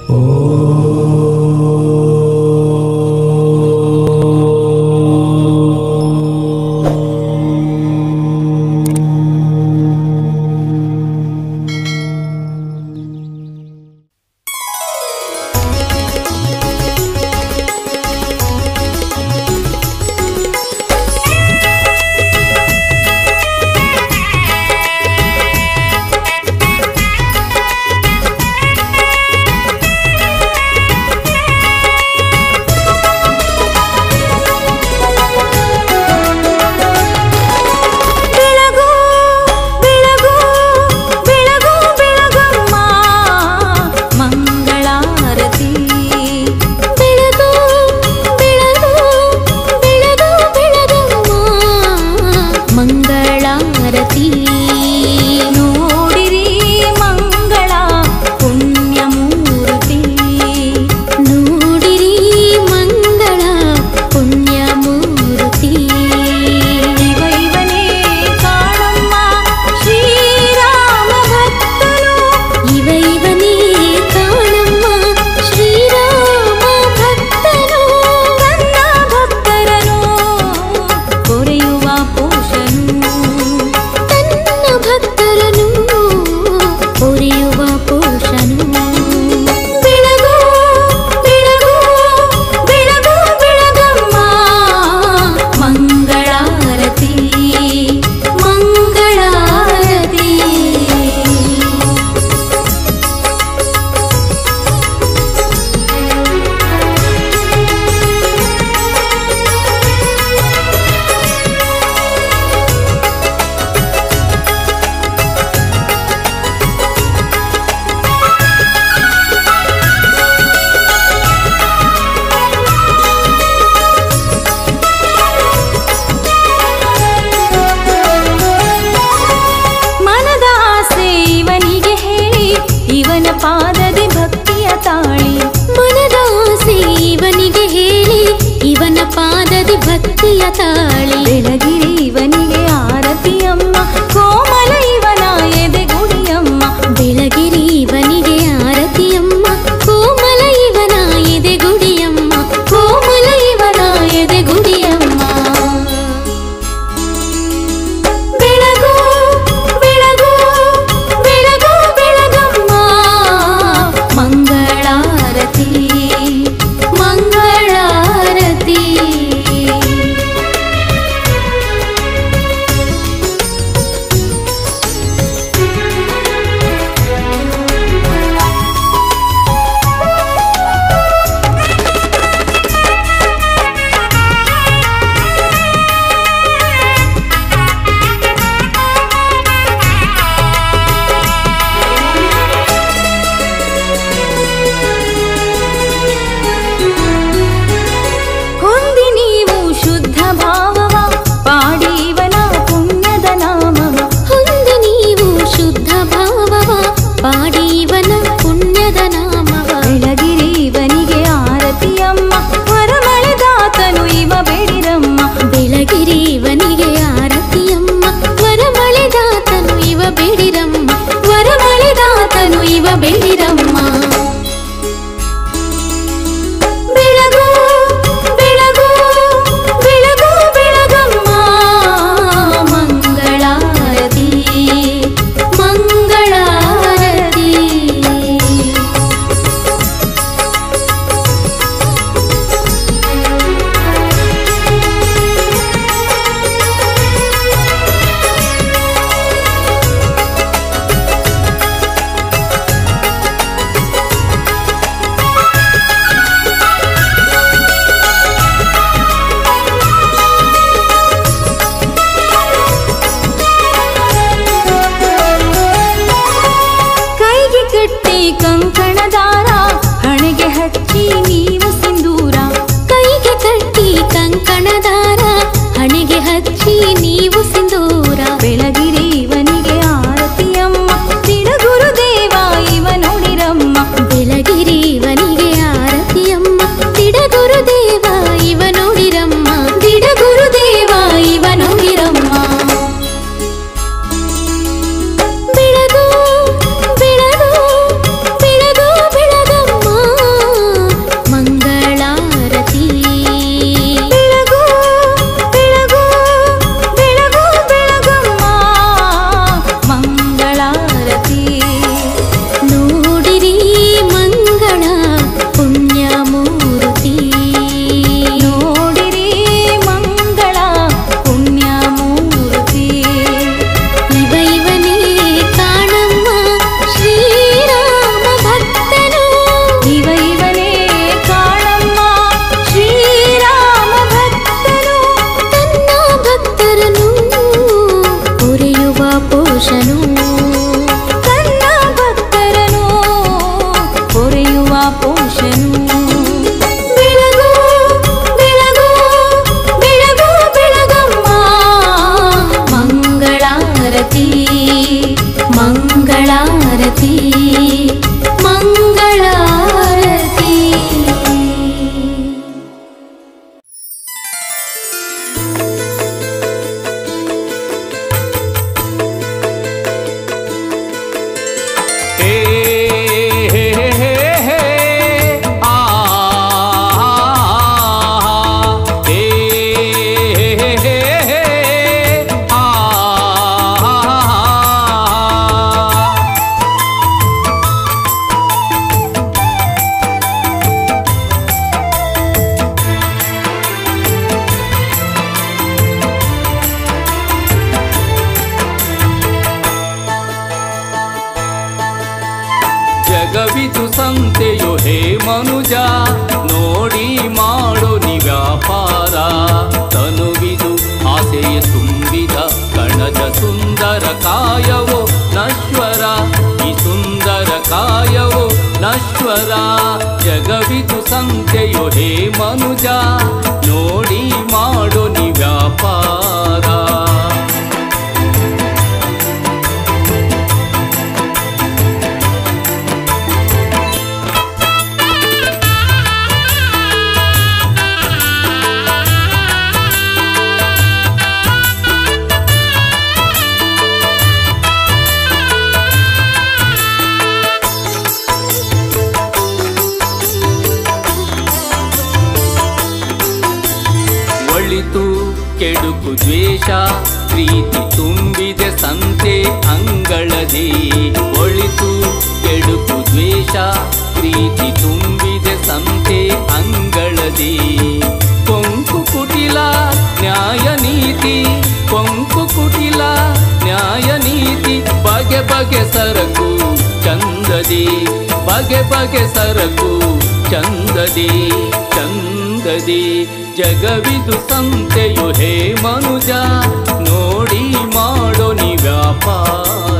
ಬೆಳಗು ಬೆಳಗು ಬೆಳಗು ಬೆಳಗಮ್ಮ ಮಂಗಳಾರತಿ ಬೆಳಗು ಬೆಳಗು ಬೆಳಗು ಬೆಳಗಮ್ಮ ಮಂಗಳಾರತಿ ನೋಡಿರಿ ಮಂಗಳ ಪುಣ್ಯಮೂರ್ತಿ ನೋಡಿರಿ ಮಂಗಳ ಪುಣ್ಯಮೂರ್ತಿ ಇವೈವನೇ ಕಾಣಮ್ಮ ಶ್ರೀರಾಮ ಭಕ್ತನು ಇವೈವನೇ ಕಾಣಮ್ಮ ಶ್ರೀರಾಮ ಭಕ್ತನು ನನ್ನ ಭಕ್ತರನು ಕೊರೆಯುವ ಪೋಷನು ತನ್ನ ಭಕ್ತರನು ಕೊರೆಯುವ ಪೋಷನು ಬೆಳಗು ಬೆಳಗು ಬೆಳಗು ಬೆಳಗಮ್ಮ ಮಂಗಳಾರತಿ ಮಂಗಳಾರತಿ ಮನದ ಆಸೆ ಇವನಿಗೆ ಹೇಳಿ ಇವನ ಪಾದದಿ ಭಕ್ತಿಯ ತಾಳಿ ಮನದ ಆಸೆ ಇವನಿಗೆ ಹೇಳಿ ಇವನ ಪಾದದಿ ಭಕ್ತಿಯ ತಾಳಿ ಬೆಳಗಿರಿ ಇವನಿಗೆ ಆರತಿಯಮ್ಮ ಕೋಮಲ ಇವನ ಎದೆಗುಡಿಯಮ್ಮ ಬೆಳಗಿರಿ ಇವನಿಗೆ ಆರತಿಯಮ್ಮ ಕೋಮಲ ಇವನ ಎದೆಗುಡಿಯಮ್ಮ ಕೋಮಲ ಇವನ ಎದೆಗುಡಿಯಮ್ಮ ಬೆಳಗು ಬೆಳಗು ಬೆಳಗು ಬೆಳಗಮ್ಮ ಮಂಗಳಾರತಿ ಮಂಗಳಾರತಿ ಜಗವಿದು ಸಂತೆಯು ಹೇ ಮನುಜ ನೋಡಿ ಮಾಡೋ ನಿ ವ್ಯಾಪಾರ ತನುವಿದು ಆಸೆಯ ತುಂಬಿದ ಕಣಜ ಸುಂದರ ಕಾಯವೋ ನಶ್ವರ ಈ ಸುಂದರ ಕಾಯವೋ ನಶ್ವರ ಜಗವಿದು ಸಂತೆಯು ಹೇ ಮನುಜ ನೋಡಿ ಮಾಡೋ ನಿ ವ್ಯಾಪಾರ ಒಳಿತು ಕೆಡುಕು ದ್ವೇಷ ಪ್ರೀತಿ ತುಂಬಿದೆ ಸಂತೆ ಅಂಗಳದಿ ಒಳಿತು ಕೆಡುಕು ದ್ವೇಷ ಪ್ರೀತಿ ತುಂಬಿದೆ ಸಂತೆ ಅಂಗಳದಿ ಕೊಂಕು ಕುಟಿಲ ನ್ಯಾಯ ನೀತಿ ಕೊಂಕು ಕುಟಿಲ ನ್ಯಾಯ ನೀತಿ ಬಗೆ ಬಗೆ ಸರಕು ಚಂದದಿ ಬಗೆ ಬಗೆ ಸರಕು ಚಂದದಿ ಚಂದದಿ ಜಗವಿದು ಸಂತೆಯು ಹೇ ಮನುಜ ನೋಡಿ ಮಾಡೋ ನಿ ವ್ಯಾಪಾರ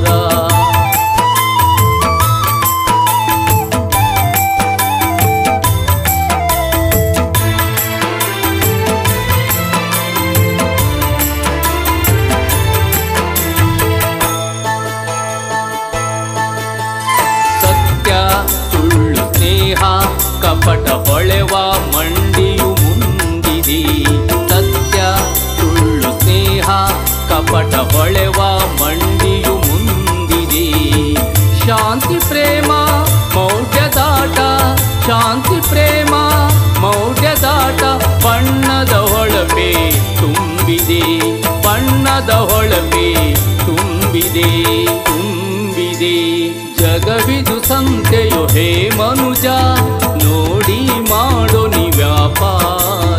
ಸತ್ಯ ಸುಳ್ಳು ಸ್ನೇಹ ಕಪಟ ಹೊಳೆವ ಮಂಡಿಯು ಮುಂದಿದಿ ಸತ್ಯ ಸುಳ್ಳು ಸ್ನೇಹ ಕಪಟ ಹೊಳೆವ ಮಂಡಿಯು ಮುಂದಿದಿ ಶಾಂತಿ ಪ್ರೇಮ ಮೌಢ್ಯದಾಟ ಶಾಂತಿ ಪ್ರೇಮ ಮೌಢ್ಯದಾಟ ಬಣ್ಣದ ಹೊಳಪೆ ತುಂಬಿದೆ ಬಣ್ಣದ ಹೊಳಪೆ ತುಂಬಿದೆ ತುಂಬಿದೆ ಜಗವಿದು ಸಂತೆಯು ಹೇ ಮನುಜ ನೋಡಿ ಮಾಡೋ ನಿ ವ್ಯಾಪಾರ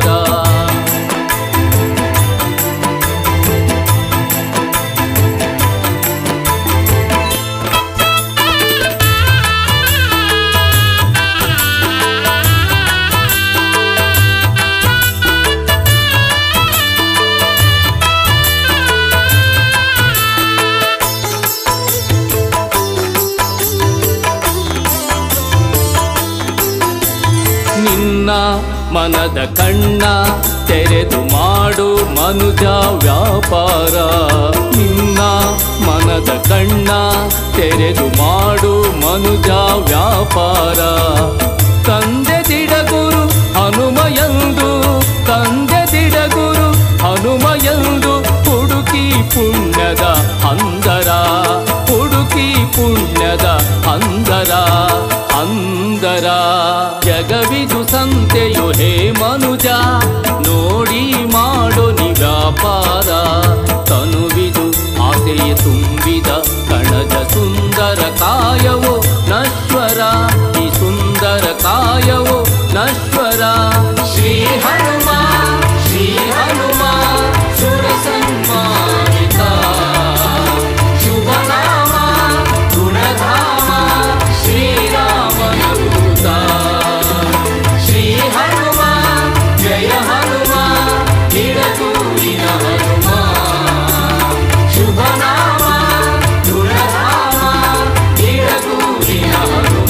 ನಿನ್ನ ಮನದ ಕಣ್ಣ ತೆರೆದು ಮಾಡು ಮನುಜ ವ್ಯಾಪಾರ ನಿನ್ನ ಮನದ ಕಣ್ಣ ತೆರೆದು ಮಾಡು ಮನುಜ ವ್ಯಾಪಾರ ತಂದೆ ದಿಡಗುರು ಹನುಮಯಂದು ತಂದೆ ದಿಡಗುರು ಹನುಮಯಂದು ಹುಡುಕಿ ಪುಣ್ಯದ ಅಂದರ ಹುಡುಕಿ ಪುಣ್ಯದ ಅಂದರ ಅಂದರ ಜಗವಿದು ಸಂತೆಯು ಹೇ ಮನುಜ ನೋಡಿ ಮಾಡೋ ನಿ ವ್ಯಾಪಾರ ತನುವಿದು ಆಸೆಯ ತುಂಬಿದ ಕಣಜ ಸುಂದರ ಕಾಯವೋ ನಶ್ವರ ಈ ಸುಂದರ ಕಾಯವೋ ನಶ್ವರ ಶ್ರೀ ಹನುಮ ಶ್ರೀ ಹನುಮ ಸುರ ಸನ್ಮಾನಿತ ಶುಭ ನಾಮ ಗುಣಧಾಮ ಶ್ರೀರಾಮನ ದೂತ ಶ್ರೀ ಹನುಮ ಜಯ ಹನುಮ ನಿಡದೂರಿನ ಹನುಮ ಶುಭ ನಾಮ ಗುಣಧಾಮ ನಿಡದೂರಿನ ಹನುಮ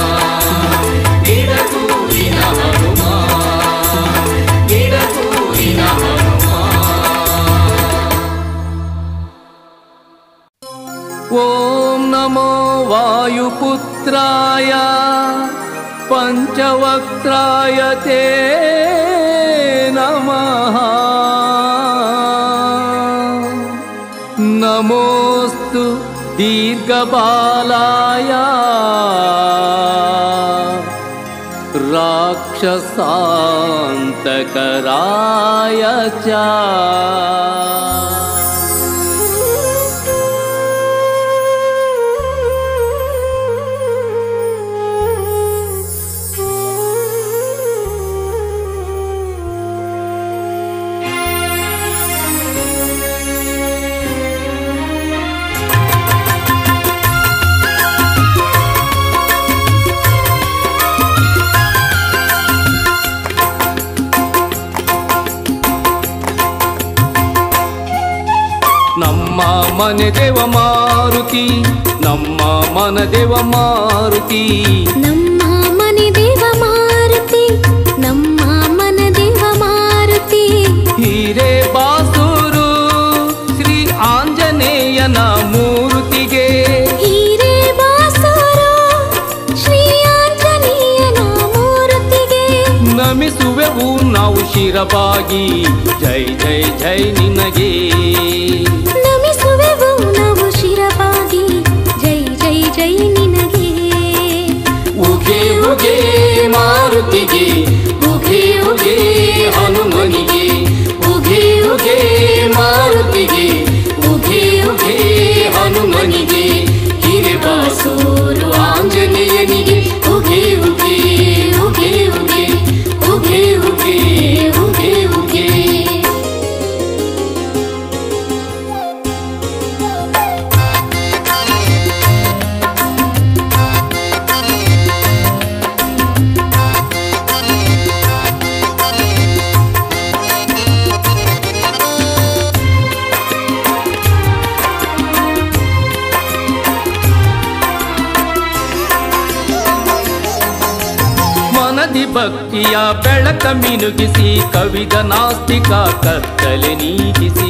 ನಿಡದೂರಿನ ಹನುಮ ನಿಡದೂರಿನ ಹನುಮ ॐ नमो वायुपुत्राय पञ्चवक्त्राय ते नमः नमोऽस्तु दीर्घबालाय राक्षसान्तकराय च ಮನೆ ದೇವ ಮಾರುತಿ ನಮ್ಮ ಮನ ದೇವ ಮಾರುತಿ ನಮ್ಮ ಮನೆ ದೇವ ಮಾರುತಿ ನಮ್ಮ ಮನ ದೇವ ಮಾರುತಿ ಹೀರೆ ಬಾಸೂರು ಶ್ರೀ ಆಂಜನೇಯನ ಮೂರ್ತಿಗೆ ಹೀರೆ ಬಾಸೂರು ಶ್ರೀ ಆಂಜನೇಯನ ಮೂರ್ತಿಗೆ ನಮಿಸುವೆವು ನಾವು ಶಿರಬಾಗಿ ಜೈ ಜೈ ಜೈ ನಿನಗೆ ನಮಿಸುವೆವು ನಾವು ಶಿರಬಾಗಿ ಜೈ ಜೈ ಜೈ ನಿನಗೆ ಉಗೆ ಉಗೆ ಮಾರುತಿಗೆ ಉಗೆ ಉಗೆ ಹನುಮನಿಗೆ ಉಗೆ ಉಗೆ ಮಾರುತಿಗೆ ಉಗೆ ಉಗೆ ಹನುಮನಿಗೆ ಹಿರೆ ಬಾಸೂರು ಆಂಜನೇಯನಿಗೆ ಉಗೆ ಉಗೆ ಉಗೆ ಉಗೆ ಉಗೆ ಉಗೆ ಉಗೆ ಉಗೆ ಮನದಿ ಭಕ್ತಿಯ ಬೆಳಕ ಮಿನುಗಿಸಿ ಕವಿದ ನಾಸ್ತಿಕ ಕತ್ತಲೆ ನೀಗಿಸಿ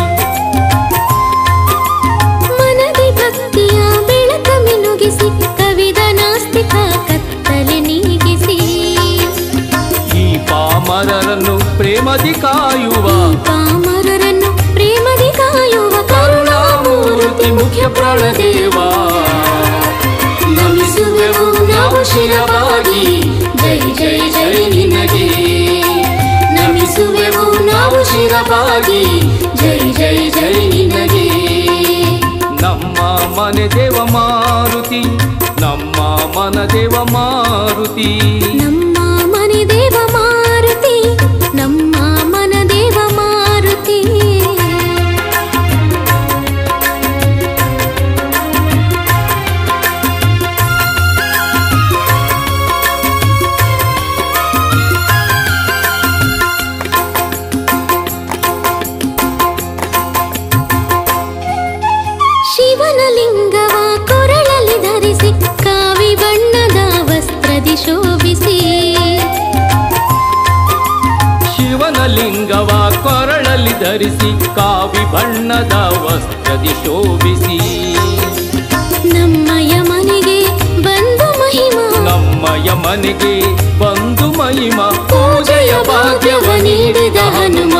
ಮನದಿ ಭಕ್ತಿಯ ಬೆಳಕ ಮಿನುಗಿಸಿ ಕವಿದ ನಾಸ್ತಿಕ ಕತ್ತಲೆ ನೀಗಿಸಿ ಈ ಪಾಮರರನ್ನು ಪ್ರೇಮದಿ ಕಾಯುವ ಪಾಮರರನ್ನು ಪ್ರೇಮದಿ ಕಾಯುವ ಕರುಣಾಮೂರ್ತಿ ಮುಖ್ಯ ಪ್ರಾಣದೇವ ನಮಿಸುವೆವು ನಾವು ಶಿರವಾಗಿ ಜೈ ಜೈ ಜೈ ನಿನಗೆ ನಮಿಸುವೆವು ನಾವು ಶಿರವಾಗಿ ಜೈ ಜೈ ಜೈ ನಿನಗೆ ನಮ್ಮ ಮನೆ ದೇವ ಮಾರುತಿ ನಮ್ಮ ಮನ ದೇವ ಮಾರುತಿ ನಮ್ಮ ಮನೆ ದೇವ ಮಾರುತಿ ನಮ್ಮ ಮನ ದೇವ ಮಾರುತಿ ಶಿವನ ಲಿಂಗವ ಕೊರಳಲ್ಲಿ ಧರಿಸಿ ಕಾವಿ ಬಣ್ಣದ ವಸ್ತ್ರದಿ ಶೋಭಿಸಿ ಶಿವನ ಲಿಂಗವ ಕೊರಳಲ್ಲಿ ಧರಿಸಿ ಕಾವಿ ಬಣ್ಣದ ವಸ್ತ್ರದಿ ಶೋಭಿಸಿ ನಮ್ಮಯ ಮನೆಗೆ ಬಂದು ಮಹಿಮಾ ನಮ್ಮಯ ಮನೆಗೆ ಬಂದು ಮಹಿಮ ಪೂಜೆಯ ಭಾಗ್ಯವ ನೀಡಿದ ಹನುಮ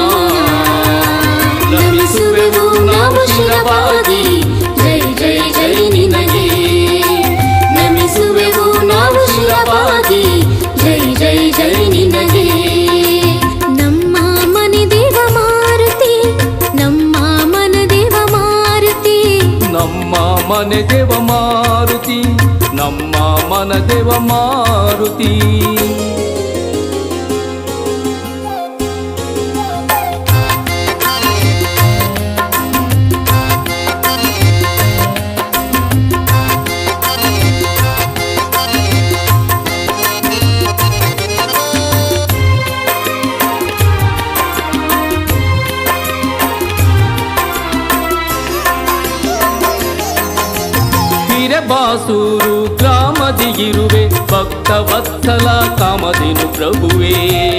ನಮಿಸುವೆವು ನಾವು ಶಿರವಾಗಿ ಜೈ ಜೈ ಜೈ ನಿನಗೆ ನಮಿಸುವೆವು ನಾವು ಶಿರವಾಗಿ ಜೈ ಜೈ ಜೈ ನಿನಗೆ ನಮ್ಮ ಮನೆ ದೇವ ಮಾರುತಿ ನಮ್ಮ ಮನ ದೇವ ಮಾರುತಿ ನಮ್ಮ ಮನೆ ದೇವ ಮಾರುತಿ ನಮ್ಮ ಮನ ದೇವ ಮಾರುತಿ ಹಿರೆಬಾಸೂರು ಗ್ರಾಮದಿ ಇರುವೆ ಭಕ್ತ ವತ್ಸಲ ಕಾಮದಿನು ಪ್ರಭುವೇ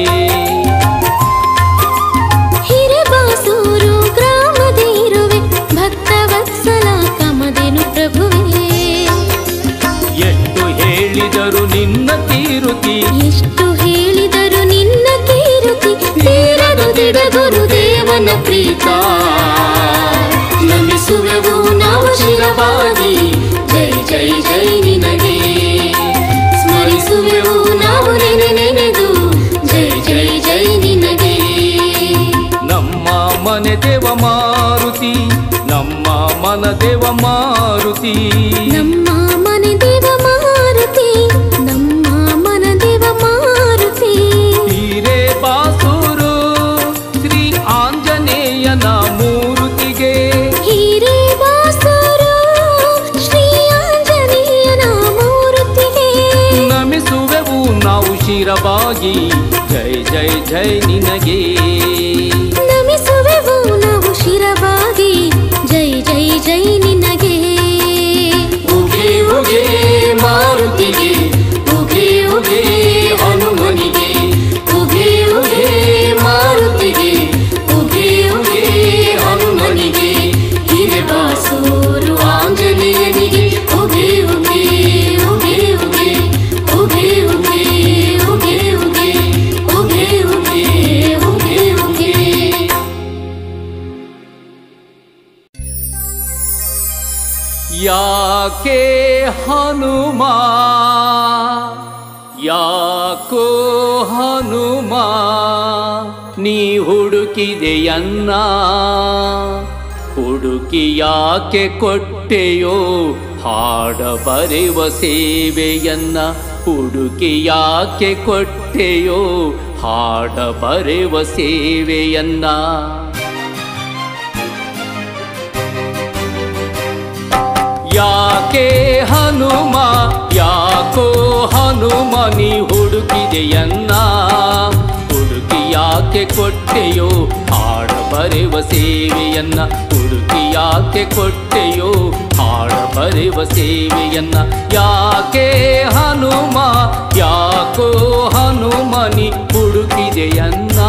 ಹಿರೇಬಾಸೂರು ಗ್ರಾಮದ ಇರುವೆ ಭಕ್ತ ವತ್ಸಲ ಕಮದೆನು ಪ್ರಭುವೇ ಎಷ್ಟು ಹೇಳಿದರು ನಿನ್ನ ತೀರುತಿ ಎಷ್ಟು ಹೇಳಿದರು ನಿನ್ನ ಕೀರುತಿ ತೀರದ ದಿಡ ಗುರುದೇವನ ಪ್ರೀತ ನಮಿಸುವೆವು ನಾವು ಶಿರವಾಗಿ ಜೈ ಜೈ ಜೈ ನಿನಗೆ ಸ್ಮರಿಸುವೆವು ನಾವು ನೆನೆ ನೆನೆದು ಜೈ ಜೈ ಜೈ ನಿನಗೆ ನಮ್ಮ ಮನೆ ದೇವ ಮಾರುತಿ ನಮ್ಮ ಮನ ದೇವ ಮಾರುತಿ ನಮ್ಮ ಮನೆ ದೇವ ಮಾರುತಿ ನಮ್ಮ ಮನ ದೇವ ಮಾರುತಿ ಹೀರೆ ಬಾಸೂರು ಶ್ರೀ ಆಂಜನೇಯನ ಮೂರುತಿಗೆ ಹೀರೆ ಬಾಸೂರು ಶ್ರೀ ಆಂಜನೇಯನ ಮೂರ್ತಿಗೆ ನಮಿಸುವೆವು ನಾವು ಶಿರವಾಗಿ ಜೈ ಜೈ ಜೈ ನಿನಗೆ ನಮಿಸುವೆವು ನಾವು ಶಿರವಾಗಿ ಜೈ ಜೈ ಯಾಕೆ ಹನುಮ ಯಾಕೋ ಹನುಮ ನೀ ಹುಡುಕಿದೆಯನ್ನ ಹುಡುಕಿ ಯಾಕೆ ಕೊಟ್ಟೆಯೋ ಹಾಡ ಬರೆವ ಸೇವೆಯನ್ನ ಹುಡುಕಿ ಯಾಕೆ ಕೊಟ್ಟೆಯೋ ಹಾಡ ಬರೆವ ಸೇವೆಯನ್ನ ಯಾಕೆ ಹನುಮ ಯಾಕೋ ಹನುಮ ನೀ ಹುಡುಕಿದೆಯನ್ನ ಹುಡುಕಿ ಯಾಕೆ ಕೊಟ್ಟೆಯೋ ಹಾಡ ಬರೆವ ಸೇವೆಯನ್ನ ಹುಡುಕಿ ಯಾಕೆ ಕೊಟ್ಟೆಯೋ ಹಾಡ ಬರೆವ ಸೇವೆಯನ್ನ ಯಾಕೆ ಹನುಮ ಯಾಕೋ ಹನುಮ ನೀ ಹುಡುಕಿದೆಯನ್ನ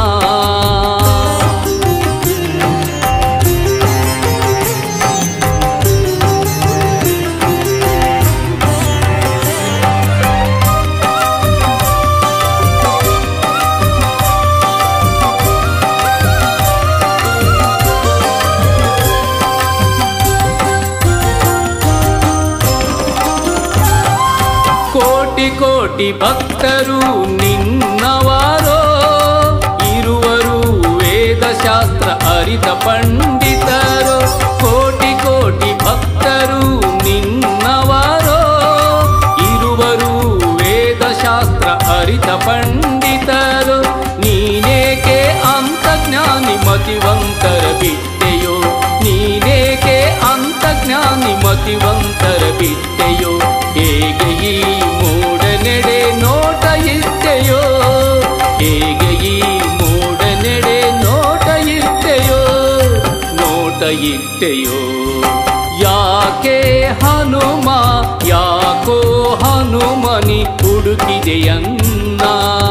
ಕೋಟಿ ಕೋಟಿ ಭಕ್ತರು ನಿನ್ನವರೋ ಇರುವರು ವೇದಶಾಸ್ತ್ರ ಅರಿತ ಪಂಡಿತರು ಕೋಟಿ ಕೋಟಿ ಭಕ್ತರು ನಿನ್ನವರೋ ಇರುವರು ವೇದಶಾಸ್ತ್ರ ಅರಿತ ಪಂಡಿತರು ನೀನೇಕೆ ಅಂತ ಜ್ಞಾನಿ ಮತಿವಂತರ ಬಿಟ್ಟೆಯೋ ನೀನೇಕೆ ಅಂತ ಜ್ಞಾನಿ ಮತಿವಂತರ ಬಿಟ್ಟೆಯೋ ಹೇಗೆ ಈ ಮೂಡನೆಡೆ ನೋಟ ಇಟ್ಟೆಯೋ ಹೇಗೆ ಈ ಮೂಡನೆಡೆ ನೋಟ ಇಟ್ಟೆಯೋ ನೋಟ ಇಟ್ಟೆಯೋ ಯಾಕೆ ಹನುಮ ಯಾಕೋ ಹನುಮನಿ ಹುಡುಕಿದೆಯನ್ನ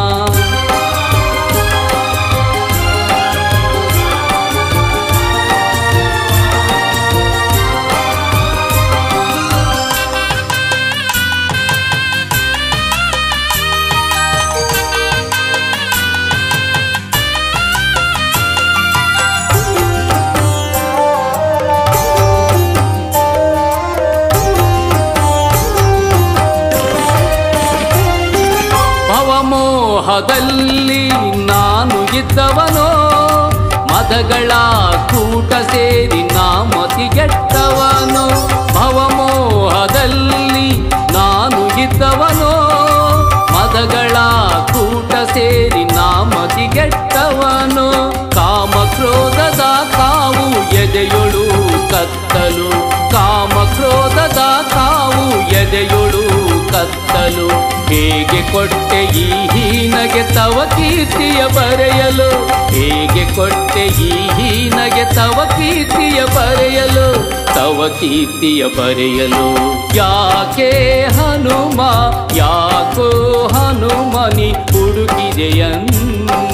ಭವಮೋಹದಲ್ಲಿ ನಾನು ಇದ್ದವನೋ ಮದಗಳ ಕೂಟ ಸೇರಿ ನಾ ಮತಿಗೆಟ್ಟವನೋ ಭವಮೋಹದಲ್ಲಿ ನಾನು ಇದ್ದವನೋ ಮದಗಳ ಕೂಟ ಸೇರಿ ನಾ ಮತಿಗೆಟ್ಟವನೋ ಕಾಮ ಕ್ರೋಧದ ಕಾವು ಎದೆಯೊಳು ಕತ್ತಲು ಕಾಮ ಕ್ರೋಧದ ಕಾವು ಎದೆಯೊಳು ಕತ್ತಲು ಹೇಗೆ ಕೊಟ್ಟೆ ಈ ಹೀನಗೆ ತವ ಕೀರ್ತಿಯ ಬರೆಯಲು ಹೇಗೆ ಕೊಟ್ಟೆ ಈ ಹೀನಗೆ ತವ ಕೀರ್ತಿಯ ಬರೆಯಲು ತವ ಕೀರ್ತಿಯ ಬರೆಯಲು ಯಾಕೆ ಹನುಮ ಯಾಕೋ ಹನುಮನಿ ಹುಡುಕಿದೆಯನ್ನ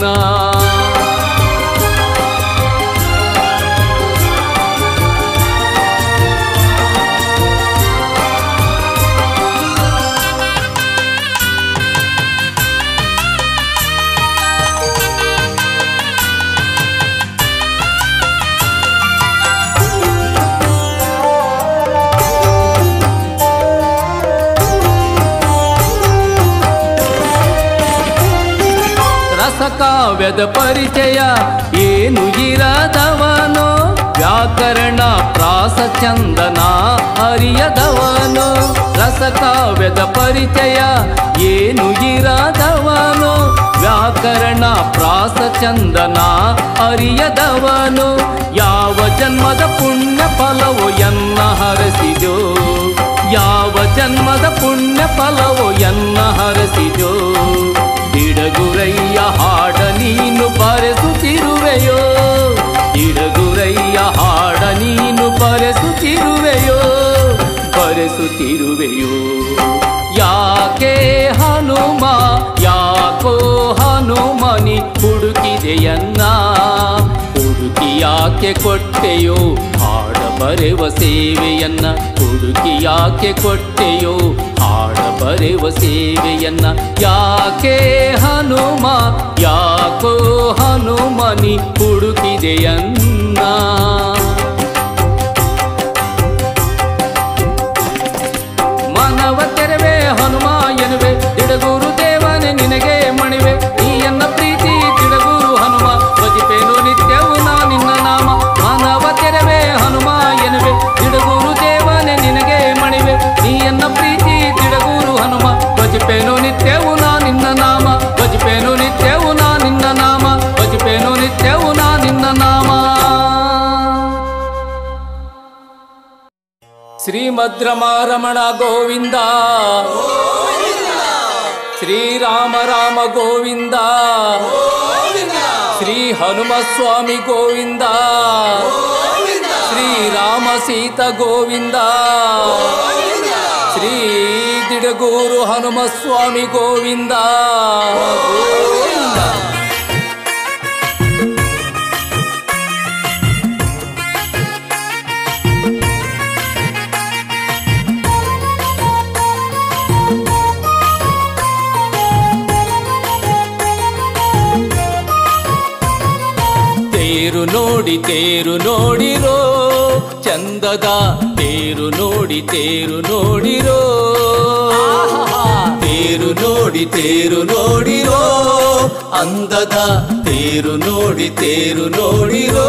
ರಸಕಾವ್ಯದ ಪರಿಚಯ ಏನು ಇರದವನೋ ವ್ಯಾಕರಣ ಪ್ರಾಸ ಚಂದನ ಅರಿಯದವನೋ ರಸಕಾವ್ಯದ ಪರಿಚಯ ಏನು ಇರದವನೋ ವ್ಯಾಕರಣ ಪ್ರಾಸ ಚಂದನ ಅರಿಯದವನು ಯಾವ ಜನ್ಮದ ಪುಣ್ಯ ಫಲವು ಎನ್ನ ಹರಸಿದೋ ಯಾವ ಜನ್ಮದ ಪುಣ್ಯ ಫಲವು ಎನ್ನ ಹರಸಿದೋ ಇಡಗುರಯ್ಯ ಹಾಡ ನೀನು ಬರೆಸುತ್ತಿರುವೆಯೋ ಇಡಗುರಯ್ಯ ಹಾಡ ನೀನು ಬರೆಸುತ್ತಿರುವೆಯೋ ಬರೆಸುತ್ತಿರುವೆಯೋ ಯಾಕೆ ಹನುಮ ಯಾಕೋ ಹನುಮನಿ ಹುಡುಕಿದೆಯನ್ನ ಹುಡುಕಿ ಯಾಕೆ ಕೊಟ್ಟೆಯೋ ಹಾಡ ಬರೆವ ಸೇವೆಯನ್ನ ಹುಡುಕಿ ಯಾಕೆ ಕೊಟ್ಟೆಯೋ ಹಾಡ ಬರೆವ ಸೇವೆಯನ್ನ ಯಾಕೆ ಹನುಮ ಯಾಕೋ ಹನುಮನಿ ಹುಡುಕಿದೆಯನ್ನ ಶ್ರೀಮದ್ರಮಾರಮಣ ಗೋವಿಂದ ಶ್ರೀರಾಮ ರಾಮ ಗೋವಿಂದ ಶ್ರೀ ಹನುಮಸ್ವಾಮಿ ಗೋವಿಂದ ಶ್ರೀರಾಮ ಸೀತ ಗೋವಿಂದ ಶ್ರೀ ದಿಡಗೂರು ಹನುಮಸ್ವಾಮಿ ಗೋವಿಂದ ಗೋವಿಂದ ತೇರು ನೋಡಿ ತೇರು ನೋಡಿರೋ ಚಂದದ ತೇರು ನೋಡಿ ತೇರು ನೋಡಿರೋ ತೇರು ನೋಡಿ ತೇರು ನೋಡಿರೋ ಅಂದದ ತೇರು ನೋಡಿ ತೇರು ನೋಡಿರೋ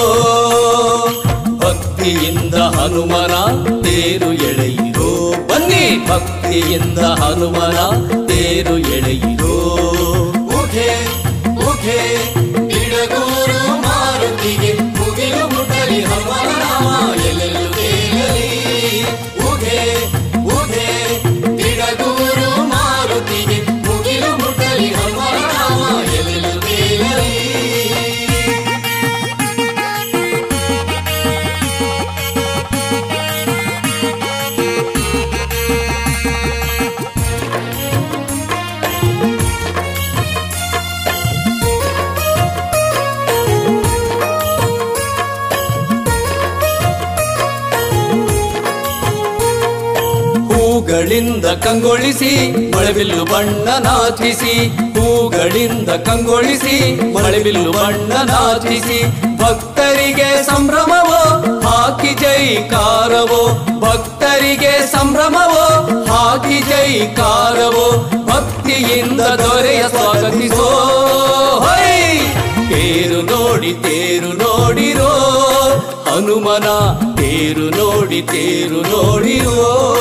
ಭಕ್ತಿಯಿಂದ ಹನುಮನ ತೇರು ಎಳೆಯಿರೋ ಬನ್ನಿ ಭಕ್ತಿಯಿಂದ ಹನುಮನ ತೇರು ಎಳೆಯಿರೋ ಉಘೆ ಉಘೆ ಬಿಡಗೂರು ಮಾರುತಿಗೆ ಮುಗಿಲು ಮುಟ್ಟಲಿ ಹನುಮನ ನಾಮ ಎಲ್ಲೆಲ್ಲೂ ತೇಲಲಿ ಉಘೆ ಉಘೆ ಬಿಡಗೂರು ಮಾರುತಿಗೆ ಮುಗಿಲು ಮುಟ್ಟಲಿ ಹನುಮನ ನಾಮ ಎಲ್ಲೆಲ್ಲೂ ತೇಲಲಿ ಹೂಗಳಿಂದ ಕಂಗೊಳಿಸಿ ಮಳೆಬಿಲ್ಲು ಬಣ್ಣ ನಾಚಿಸಿ ಹೂಗಳಿಂದ ಕಂಗೊಳಿಸಿ ಮಳೆಬಿಲ್ಲು ಬಣ್ಣ ನಾಚಿಸಿ ಭಕ್ತರಿಗೆ ಸಂಭ್ರಮವೋ ಹಾಕಿ ಜೈಕಾರವೋ ಭಕ್ತರಿಗೆ ಸಂಭ್ರಮವೋ ಹಾಕಿ ಜೈಕಾರವೋ ಭಕ್ತಿಯಿಂದ ದೊರೆಯ ಸ್ವಾಗತಿಸೋ ಹೈ ತೇರು ನೋಡಿ ತೇರು ನೋಡಿರೋ ಹನುಮನ ತೇರು ನೋಡಿ ತೇರು ನೋಡಿರೋ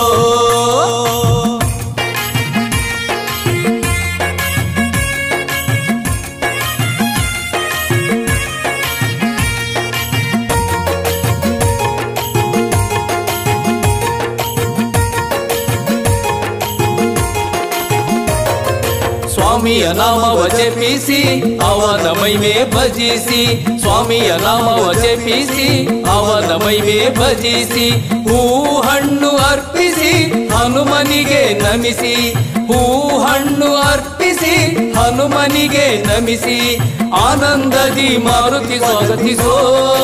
ಸ್ವಾಮಿಯ ನಾಮವ ಜಪಿಸಿ ಅವನ ಮೈಮೆ ಭಜಿಸಿ ಸ್ವಾಮಿಯ ನಾಮವ ಜಪಿಸಿ ಅವನ ಮೈಮೆ ಭಜಿಸಿ ಹೂ ಹಣ್ಣು ಅರ್ಪಿಸಿ ಹನುಮನಿಗೆ ನಮಿಸಿ ಹೂ ಹಣ್ಣು ಅರ್ಪಿಸಿ ಹನುಮನಿಗೆ ನಮಿಸಿ ಆನಂದದಿ ಮಾರುತಿ ಸ್ವಾಗತಿಸೋ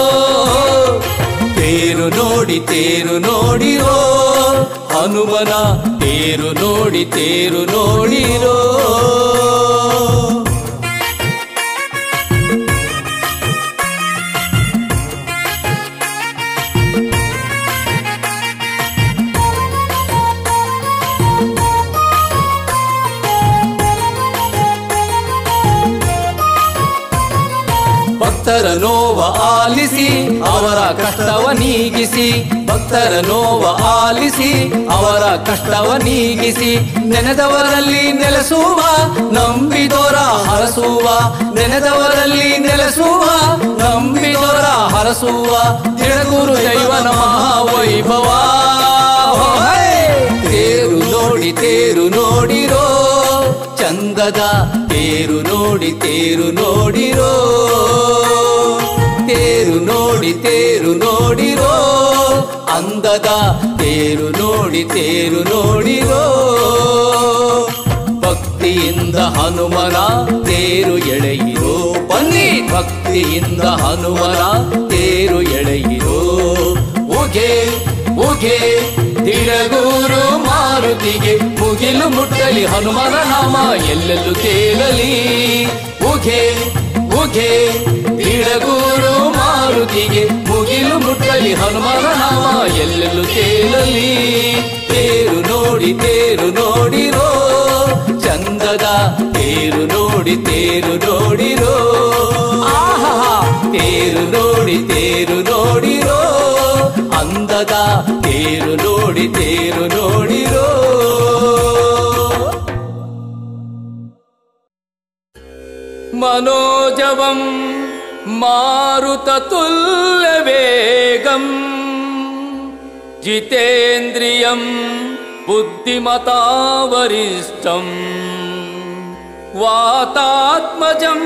ತೇರು ನೋಡಿ ತೇರು ನೋಡಿರೋ ಹನುಮನ ತೇರು ನೋಡಿ ತೇರು ನೋಡಿರೋ ಭಕ್ತರ ನೋವ ಆಲಿಸಿ ಅವರ ಕಷ್ಟವ ನೀಗಿಸಿ ಭಕ್ತರ ನೋವ ಆಲಿಸಿ ಅವರ ಕಷ್ಟವ ನೀಗಿಸಿ ನೆನೆದವರಲ್ಲಿ ನೆಲೆಸುವ ನಂಬಿದೋರ ಹರಸುವ ನೆನೆದವರಲ್ಲಿ ನೆಲೆಸುವ ನಂಬಿದೋರ ಹರಸುವ ತಿಳಗುರು ದೈವನ ಮಹಾವೈಭವ ಹೇ! ತೇರು ನೋಡಿ ತೇರು ನೋಡಿರೋ ಚಂದದ ತೇರು ನೋಡಿ ತೇರು ನೋಡಿರೋ ತೇರು ನೋಡಿ ತೇರು ನೋಡಿರೋ ಅಂದದ ತೇರು ನೋಡಿ ತೇರು ನೋಡಿರೋ ಭಕ್ತಿಯಿಂದ ಹನುಮನ ತೇರು ಎಳೆಯಿರೋ ಬನ್ನಿ ಭಕ್ತಿಯಿಂದ ಹನುಮನ ತೇರು ಎಳೆಯಿರೋ ಉಗೆ ಉಗೆ ದಿಡಗೂರು ಮಾರುತಿಗೆ ಮುಗಿಲು ಮುಟ್ಟಲಿ ಹನುಮನ ನಾಮ ಎಲ್ಲೆಲ್ಲೂ ತೇಲಲಿ ಉಗೆ ಉಗೆ ದಿಡಗೂರು ಮಾರುತಿಗೆ ಮುಗಿಲು ಮುಟ್ಟಲಿ ಹನುಮನ ನಾಮ ಎಲ್ಲೆಲ್ಲೂ ತೇಲಲಿ ತೇರು ನೋಡಿ ತೇರು ನೋಡಿರೋ ಚಂದದ ತೇರು ನೋಡಿ ತೇರು ನೋಡಿರೋ ಆಹಾ ತೇರು ನೋಡಿ ತೇರು ನೋಡಿರೋ ಅಂದದ ತೇರು ನೋಡಿ ತೇರು ನೋಡಿರೋ മനോജവം മാരുതതുല്യവേഗം जितेन्द्रियं बुद्धिमता वरिष्ठम् वातात्मजं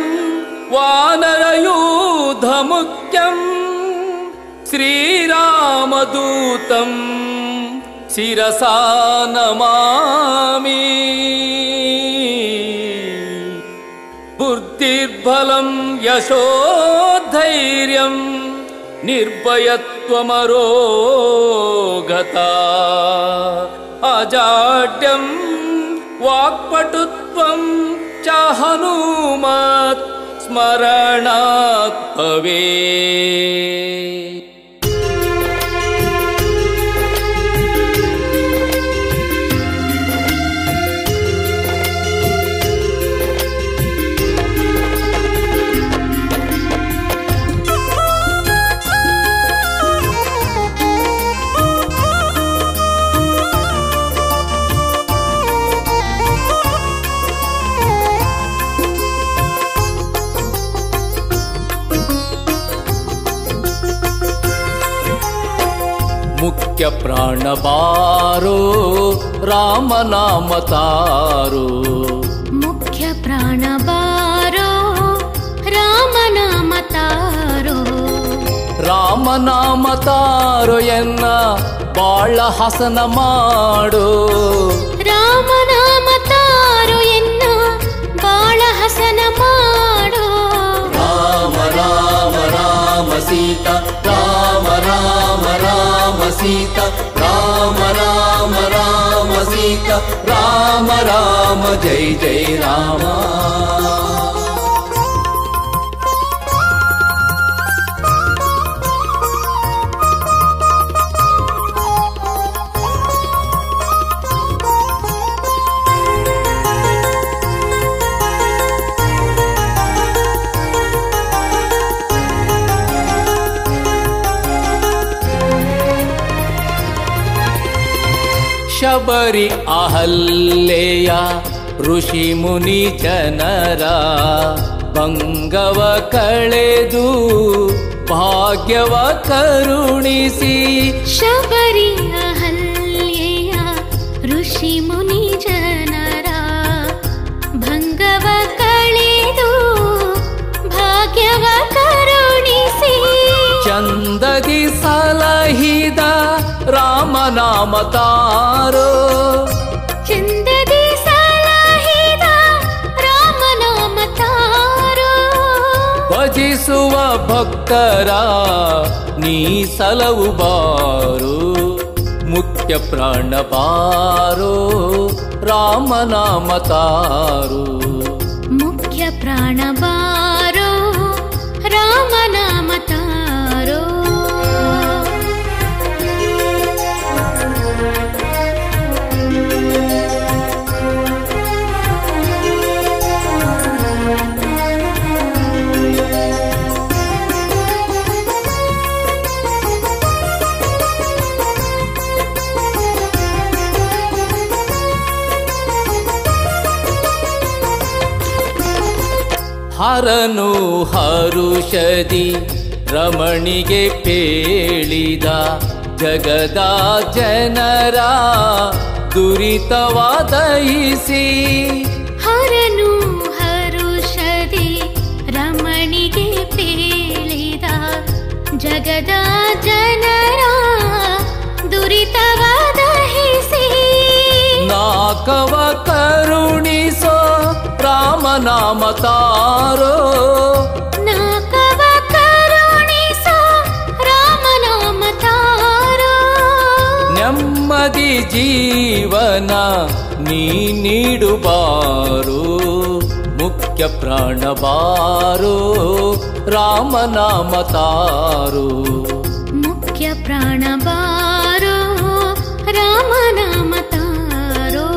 वानरयूधमुख्यम् श्रीरामदूतं शिरसा नमामि बुद्धिर्बलं यशोधैर्यं निर्भयत्वमरोगता अजाड्यं वाक्पटुत्वं च हनुमत् स्मरणात् भवेत् ಮುಖ್ಯ ಪ್ರಾಣ ಬಾರೋ ರಾಮನಾಮ ತಾರೋ ಮುಖ್ಯ ಪ್ರಾಣ ಬಾರೋ ರಾಮನಾಮ ತಾರೋ ರಾಮನಾಮ ತಾರೋ ಎನ್ನ ಬಾಳ ಹಸನ ಮಾಡೋ ರಾಮನಾಮ ತಾರೋ ಎನ್ನ ಬಾಳ ಹಸನ ಮಾಡೋ ರಾಮ ರಾಮ ರಾಮ ಸೀತಾ ರಾಮ ರಾಮ ರಾಮ ಸೀತಾ ರಾಮ ರಾಮ ರಾಮ ಸೀತಾ ರಾಮ ರಾಮ ಜೈ ಜೈ ರಾಮ ಶಬರಿ ಅಹಲ್ಲೆಯ ಋಷಿ ಮುನಿ ಜನರ ಭಂಗವ ಕಳೆದು ಭಾಗ್ಯವ ಕರುಣಿಸಿ ಶಬರಿ ಅಹಲ್ಯೆಯ ಋಷಿ ಮುನಿ ಜನರ ಭಂಗವ ಕಳೆದು ಭಾಗ್ಯವ ಕರುಣಿಸಿ ಚಂದದಿ ಸಲಹಿದ ರಾಮನಾಮ ತಾರೋ ಚಂದದಿ ಸಲಹಿದ ರಾಮನಾಮ ತಾರೋ ಭಜಿಸುವ ಭಕ್ತರ ನೀ ಸಲವು ಬಾರು ಮುಖ್ಯ ಪ್ರಾಣ ಬಾರೋ ರಾಮನಾಮ ತಾರೋ ಮುಖ್ಯ ಪ್ರಾಣ ಬಾರೋ ರಾಮನಾಮ ತಾರೋ ಹರನು ಹರುಷದಿ ರಮಣಿಗೆ ಪೇಳಿದ ಜಗದ ಜನರ ದುರಿತವ ದಯಿಸಿ ಹರನು ಹರುಷದಿ ರಮಣಿಗೆ ಪೇಳಿದ ಜಗದ ಜನರ ದುರಿತವ ದಹಿಸಿ ನಾಕವ ಕರುಣಿಸೋ ರಾಮನಾಮ ತಾರೋ ನಾಕವ ಕರುಣಿಸೋ ರಾಮನಾಮ ತಾರೋ ನೆಮ್ಮದಿ ಜೀವನ ನೀ ನೀಡುಬಾರು ಮುಖ್ಯ ಪ್ರಾಣ ಬಾರೋ ರಾಮನಾಮ ತಾರೋ ಮುಖ್ಯ ಪ್ರಾಣ ಬಾರೋ ರಾಮನಾಮ ತಾರೋ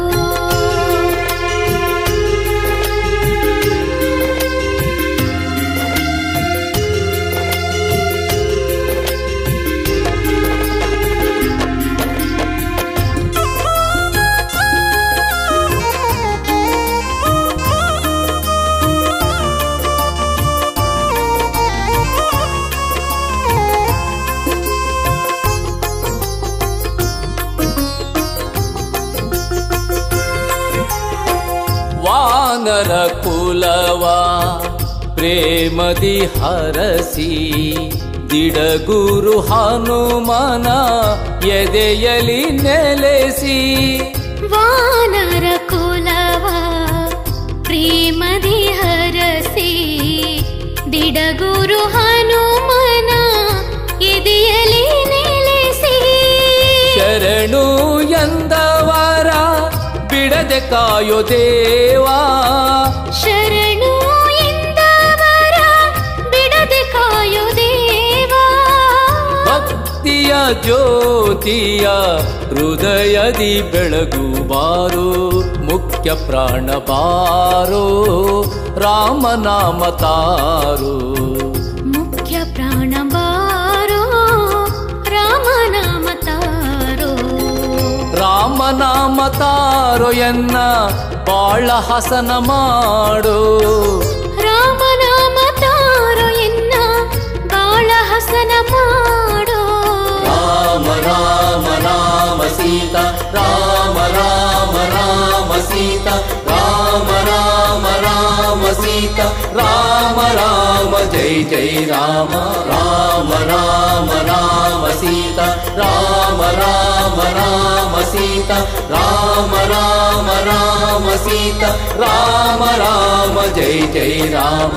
ವಾನರ ಕುಲವ ಪ್ರೇಮದಿ ಹರಸಿ ದಿಡಗುರು ಹನುಮನ ಎದೆಯಲಿ ನೆಲೆಸಿ ವಾನರ ಕುಲವ ಪ್ರೇಮದಿ ಹರಸಿ ದಿಡಗುರು ಹನುಮನ ಎದೆಯಲಿ ನೆಲೆಸಿ ಶರಣು ಎಂದವರ ಬಿಡದೆ ಕಾಯೋ ದೇವಾ ಶರಣು ಎಂದವರ ಬಿಡದೆ ಕಾಯೋ ದೇವಾ ಭಕ್ತಿಯ ಜ್ಯೋತಿಯ ಹೃದಯದಿ ಬೆಳಗುವಾರು ಮುಖ್ಯ ಪ್ರಾಣ ಬಾರೋ ರಾಮನಾಮ ತಾರೋ ಮುಖ್ಯ ಪ್ರಾಣ ಬಾರೋ ರಾಮನಾಮ ತಾರೋ ರಾಮನಾಮ ತಾರೋ ಎನ್ನ ಬಾಳ ಹಸನ ಮಾಡೋ ರಾಮನಾಮ ತಾರೋ ಎನ್ನ ಬಾಳ ಹಸನ ಮಾಡೋ ರಾಮ ರಾಮ ರಾಮ ಸೀತಾ ರಾಮ ರಾಮ ರಾಮ ಸೀತಾ ರಾಮ ರಾಮ ರಾಮ ಸೀತಾ ರಾಮ ರಾಮ ಜೈ ಜೈ ರಾಮ ರಾಮ ರಾಮ ರಾಮ ಸೀತಾ ರಾಮ ರಾಮ ರಾಮ ಸೀತಾ ರಾಮ ರಾಮ ರಾಮ ಸೀತಾ ರಾಮ ರಾಮ ಜೈ ಜೈ ರಾಮ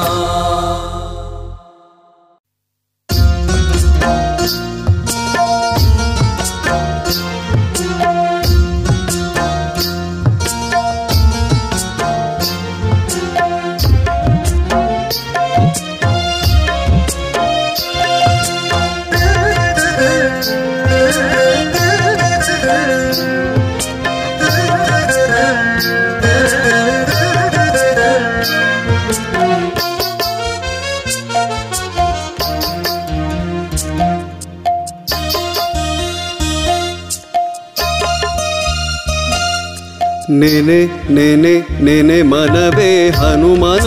ನೆನೆ ನೆನೆ ನೆನೆ ಮನವೇ ಹನುಮನ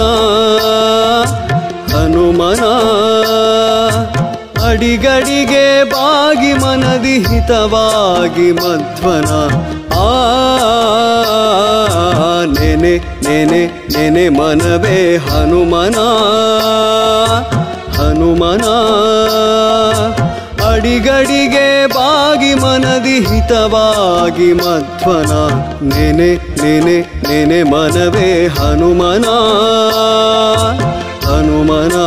ಹನುಮನ ಅಡಿಗಡಿಗೆ ಬಾಗಿ ಮನದಿ ಹಿತವಾಗಿ ಮಧ್ವನ ಆ ನೆನೆ ನೆನೆ ನೆನೆ ಮನವೇ ಹನುಮನ ಹನುಮನ ಅಡಿಗಡಿಗೆ ಬಾಗಿ ಮನದಿ ಹಿತವಾಗಿ ಮಧ್ವನ ನೆನೆ ನೆನೆ ನೆನೆ ಮನವೇ ಹನುಮನ ಹನುಮನ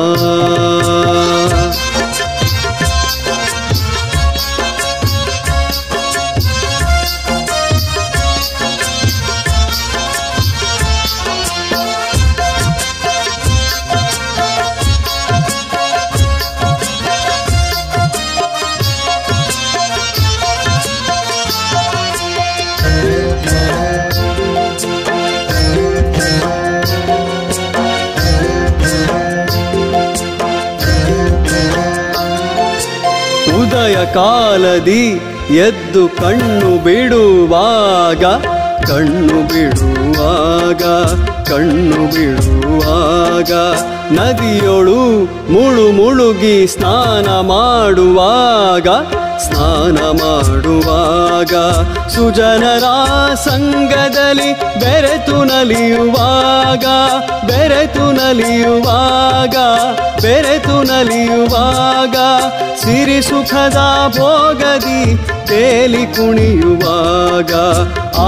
ಉದಯ ಕಾಲದಿ ಎದ್ದು ಕಣ್ಣು ಬಿಡುವಾಗ ಕಣ್ಣು ಬಿಡುವಾಗ ಕಣ್ಣು ಬಿಡುವಾಗ ನದಿಯೊಳು ಮುಳು ಮುಳುಗಿ ಸ್ನಾನ ಮಾಡುವಾಗ ಸ್ನಾನ ಮಾಡುವಾಗ ಸುಜನರ ಸಂಗದಲ್ಲಿ ಬೆರೆತು ನಲಿಯುವಾಗ ಬೆರೆತು ನಲಿಯುವಾಗ ಬೆರೆತು ನಲಿಯುವಾಗ ಸಿರಿ ಸುಖದ ಭೋಗದಿ ತೇಲಿ ಕುಣಿಯುವಾಗ ಆ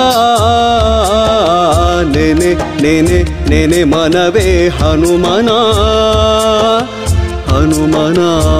ನೆನೆ ನೆನೆ ನೆನೆ ಮನವೇ ಹನುಮನ ಹನುಮನ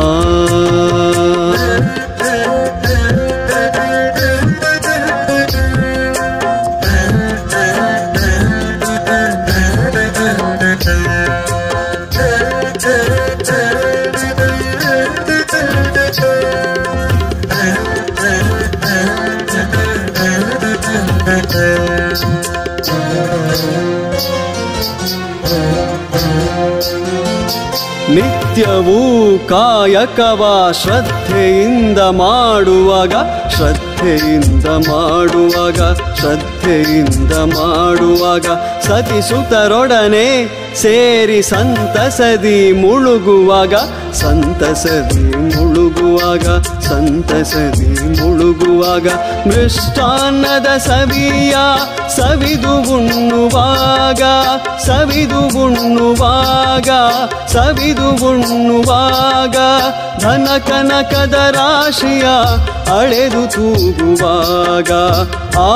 ನಿತ್ಯವೂ ಕಾಯಕವ ಶ್ರದ್ಧೆಯಿಂದ ಮಾಡುವಾಗ ಶ್ರದ್ಧೆಯಿಂದ ಮಾಡುವಾಗ ಶ್ರದ್ಧೆಯಿಂದ ಮಾಡುವಾಗ ಸತಿಸುತರೊಡನೆ ಸೇರಿ ಸಂತಸದಿ ಮುಳುಗುವಾಗ ಸಂತಸದಿ ಮುಳುಗುವಾಗ ಸಂತಸದಿ ಮುಳುಗುವಾಗ ಮೃಷ್ಟಾನ್ನದ ಸವಿಯ ಸವಿದು ಉಣ್ಣುವಾಗ ಸವಿದು ಉಣ್ಣುವಾಗ ಸವಿದು ಉಣ್ಣುವಾಗ ಧನ ಕನಕದ ರಾಶಿಯ ಅಳೆದು ತೂಗುವಾಗ ಆ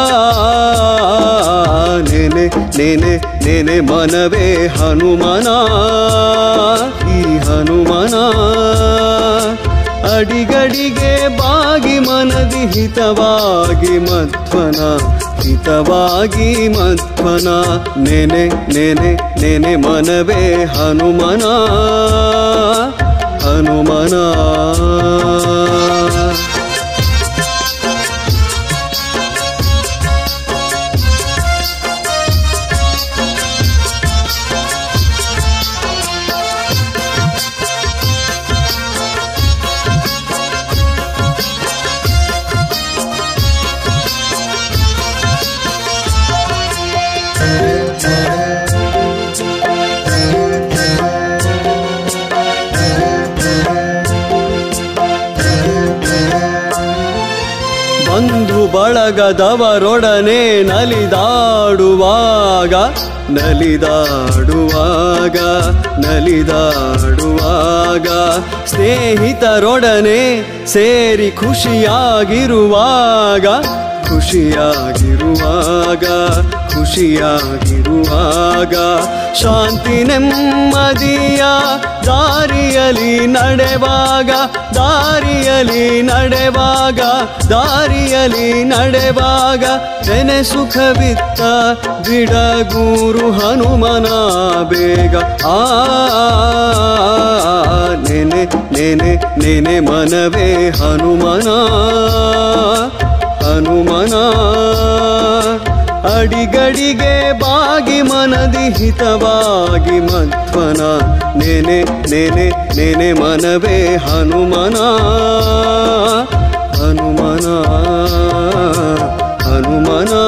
ನೆನೆ ನೆನೆ ನೆನೆ ಮನವೇ ಹನುಮನ ಈ ಹನುಮನ ಅಡಿಗಡಿಗೆ ಬಾಗಿ ಮನದಿ ಹಿತವಾಗಿ ಮಧ್ವನ ಹಿತವಾಗಿ ಮಧ್ವನ ನೆನೆ ನೆನೆ ನೆನೆ ಮನವೇ ಹನುಮನ ಹನುಮನ ಬಂಧು ಬಳಗದವರೊಡನೆ ನಲಿದಾಡುವಾಗ ನಲಿದಾಡುವಾಗ ನಲಿದಾಡುವಾಗ ಸ್ನೇಹಿತರೊಡನೆ ಸೇರಿ ಖುಷಿಯಾಗಿರುವಾಗ ಖುಷಿಯಾಗಿರುವಾಗ ಖುಷಿಯಾಗಿರುವಾಗ ಶಾಂತಿ ನೆಮ್ಮದಿಯ ದಾರಿಯಲಿ ನಡೆವಾಗ ದಾರಿಯಲಿ ನಡೆವಾಗ ದಾರಿಯಲಿ ನಡೆವಾಗ ನೆನೆ ಸುಖವಿತ್ತ ಬಿಡಗೂರು ಹನುಮನ ಬೇಗ ಆ ನೆನೆ ನೆನೆ ನೆನೆ ಮನವೇ ಹನುಮನ ಹನುಮನ ಅಡಿಗಡಿಗೆ ಬಾಗಿ ಮನದಿ ಹಿತವಾಗಿ ಮಧ್ವನ ನೆನೆ ನೆನೆ ನೆನೆ ಮನವೇ ಹನುಮನ ಹನುಮನ ಹನುಮನ